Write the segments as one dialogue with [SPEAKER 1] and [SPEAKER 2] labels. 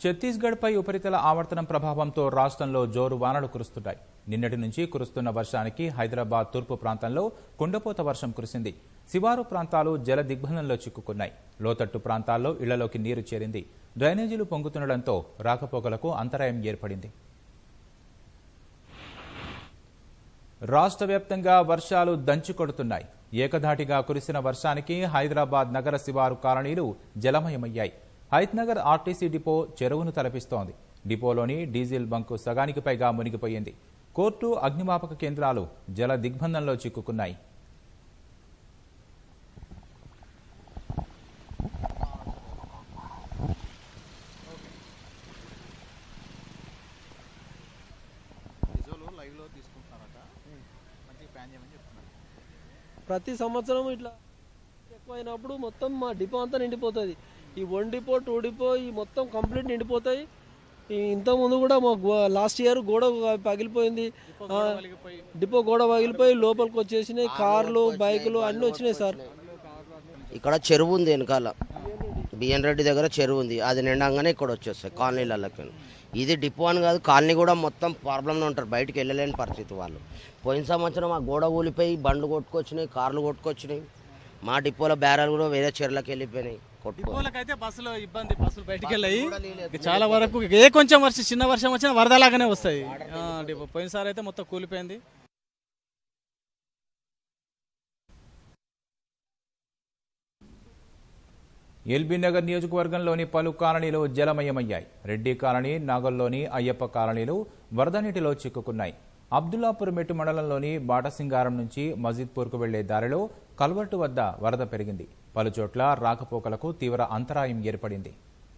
[SPEAKER 1] ఛత్తీస్గఢ్పై ఉపరితల ఆవర్తనం ప్రభావంతో రాష్ట్రంలో జోరు వానలు కురుస్తున్నాయి నిన్నటి నుంచి కురుస్తున్న వర్షానికి హైదరాబాద్ తూర్పు ప్రాంతంలో కుండపోత వర్షం కురిసింది శివారు ప్రాంతాలు జల దిగ్బంధంలో చిక్కుకున్నాయి లోతట్టు ప్రాంతాల్లో ఇళ్లలోకి నీరు చేరింది డ్రైనేజీలు పొంగుతుండటంతో రాకపోకలకు అంతరాయం ఏర్పడింది రాష్ట్ర వ్యాప్తంగా వర్షాలు దంచి కొడుతున్నాయి ఏకధాటిగా కురిసిన వర్షానికి హైదరాబాద్ నగర శివారు కాలనీలు జలమయమయ్యాయి హైత్నగర్ ఆర్టీసీ డిపో చెరువును తలపిస్తోంది డిపోలోని డీజిల్ బంకు సగానికి పైగా మునిగిపోయింది కోర్టు అగ్నిమాపక కేంద్రాలు జల దిగ్బంధంలో చిక్కుకున్నాయి
[SPEAKER 2] విజువల్ లైవ్లో తీసుకుంటున్నారట మంచిగా ప్లాన్ చేయమని చెప్తున్నారు
[SPEAKER 3] ప్రతి సంవత్సరం ఇట్లా ఎక్కువైనప్పుడు మొత్తం మా డిపో అంతా నిండిపోతుంది ఈ వన్ డిపో టూ డిపో ఈ మొత్తం కంప్లీట్ నిండిపోతాయి ఈ ఇంత ముందు కూడా మా లాస్ట్ ఇయర్ గోడ పగిలిపోయింది ఆ, డిపో గోడ పగిలిపోయి లోపలికి వచ్చేసినాయి కార్లు బైకులు అన్నీ వచ్చినాయి సార్
[SPEAKER 4] ఇక్కడ చెరువు ఉంది వెనకాల బిఎన్ రెడ్డి దగ్గర చెరువు ఉంది అది నిండంగానే ఇక్కడ వచ్చేస్తాయి కాలనీలకి ఇది డిపో అని కాదు కాలనీ కూడా మొత్తం ప్రాబ్లంలో ఉంటారు బయటికి వెళ్ళలేని పరిస్థితి వాళ్ళు పోయిన సంవత్సరం ఆ గోడ కూలిపోయి బండ్లు కొట్టుకొచ్చినాయి కార్లు కొట్టుకొచ్చినాయి మా డిపోలో బేరాలు కూడా వేరే చెర్లకు వెళ్ళిపోయినాయి కొట్టుకో
[SPEAKER 2] డిపోలకైతే బస్సులో ఇబ్బంది బస్సులు బయటికి వెళ్ళాయి చాలా వరకు ఏ కొంచెం వర్షం చిన్న వర్షం వచ్చినా వరదలాగానే వస్తాయి ఆ, డిపో పోయినసారి అయితే మొత్తం కూలిపోయింది
[SPEAKER 1] ఎల్బీ నగర్ నియోజకవర్గంలోని పలు కాలనీలు జలమయమయ్యాయి రెడ్డి కాలనీ నాగల్లోని అయ్యప్ప కాలనీలు వరద నీటిలో చిక్కుకున్నాయి అబ్దుల్లాపూర్ మెట్టు మండలంలోని బాటసింగారం నుంచి మజీద్పూర్కు వెళ్లే దారిలో కల్వర్టు వద్ద వరద పెరిగింది పలుచోట్ల రాకపోకలకు తీవ్ర అంతరాయం ఏర్పడింది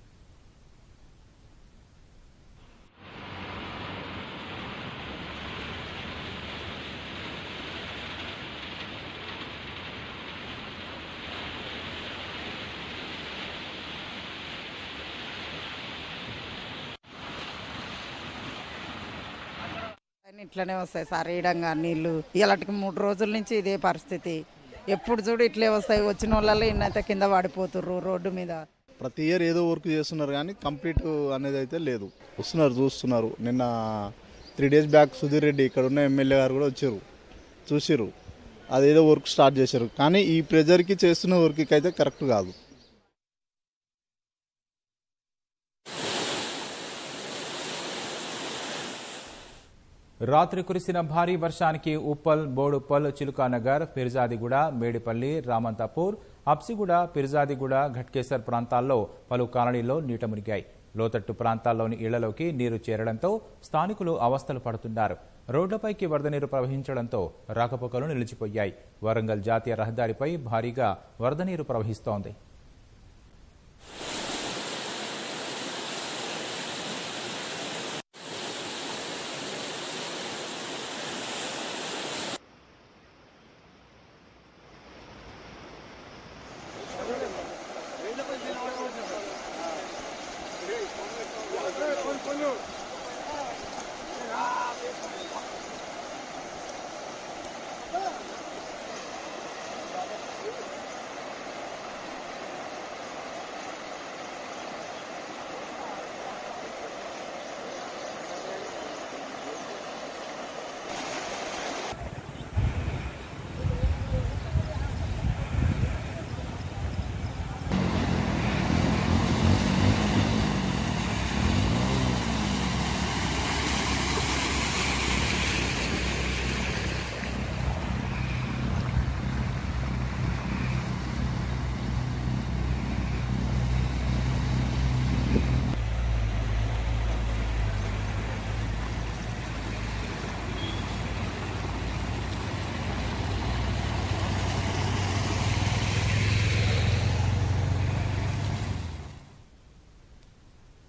[SPEAKER 5] అన్ని ఇట్లనే వస్తాయి సార్ ఈడంగా నీళ్లు ఇలాంటికి మూడు రోజుల నుంచి ఇదే పరిస్థితి ఎప్పుడు చూడు ఇట్లే వస్తాయి వచ్చిన వాళ్ళలో ఇన్నైతే కింద పడిపోతుర్రు రోడ్డు మీద
[SPEAKER 6] ప్రతి ఇయర్ ఏదో వర్క్ చేస్తున్నారు కానీ కంప్లీట్ అనేది అయితే లేదు వస్తున్నారు చూస్తున్నారు నిన్న three days back Sudheer Reddy ఇక్కడ ఉన్న ఎమ్మెల్యే గారు కూడా వచ్చారు చూసిర్రు అదేదో వర్క్ స్టార్ట్ చేశారు కానీ ఈ ప్రెజర్కి చేస్తున్న వర్క్కి అయితే కరెక్ట్ కాదు
[SPEAKER 1] రాత్రి కురిసిన భారీ వర్షానికి ఉప్పల్ బోడుప్పల్ చిలుకానగర్ పిర్జాదిగూడ మేడిపల్లి రామంతాపూర్ అప్సిగూడ పిర్జాదిగూడ ఘట్కేసర్ ప్రాంతాల్లో పలు కాలనీల్లో నీట మునిగాయి లోతట్టు ప్రాంతాల్లోని ఇళ్లలోకి నీరు చేరడంతో స్థానికులు అవస్థలు పడుతున్నారు రోడ్లపైకి వరద నీరు ప్రవహించడంతో రాకపోకలు నిలిచిపోయాయి వరంగల్ జాతీయ రహదారిపై భారీగా వరద నీరు ప్రవహిస్తోంది